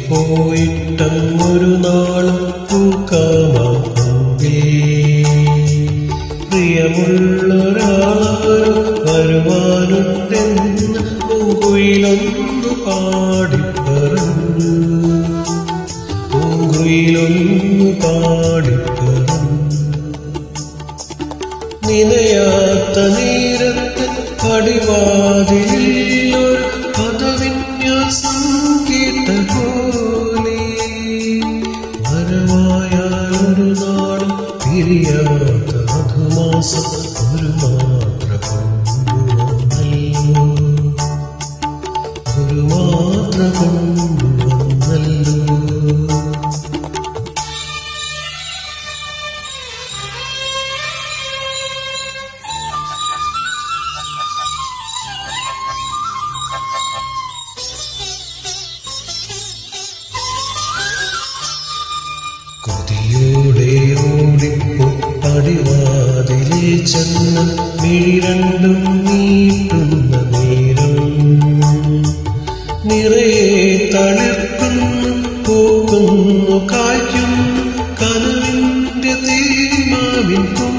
പോയിട്ടങ്ങൊരു നാളും പൂക്കാമാകുമ്പേ പ്രിയമുള്ളൊരാളാരും വരുവാനുണ്ടെന്ന് പൂങ്കുയിലൊന്നു പാടിപ്പറഞ്ഞു പൂങ്കുയിലൊന്നു പാടിപ്പറഞ്ഞു നിനയാത്ത നേരത്ത് പടിവാതിലിൽ ഒരു പദവിന്യാസം കേട്ട പോലെ വരവായാലൊരു നാളും പിരിയാത്ത മധുമാസം ഒരു മാത്ര കൊണ്ടുവന്നല്ലോ ഒരു മാത്ര കൊണ്ടുവന്നല്ലോ കൊതിയോടെ ഓടിപ്പോ പടിവാതിലിൽ ചെന്ന് വീരണ്ടും നീട്ടുന്ന നേരം നിറയെ തളിർക്കുന്നു പൂക്കുന്നു കായ്ക്കുന്നു കനവിന്റെ തീമാവിൻ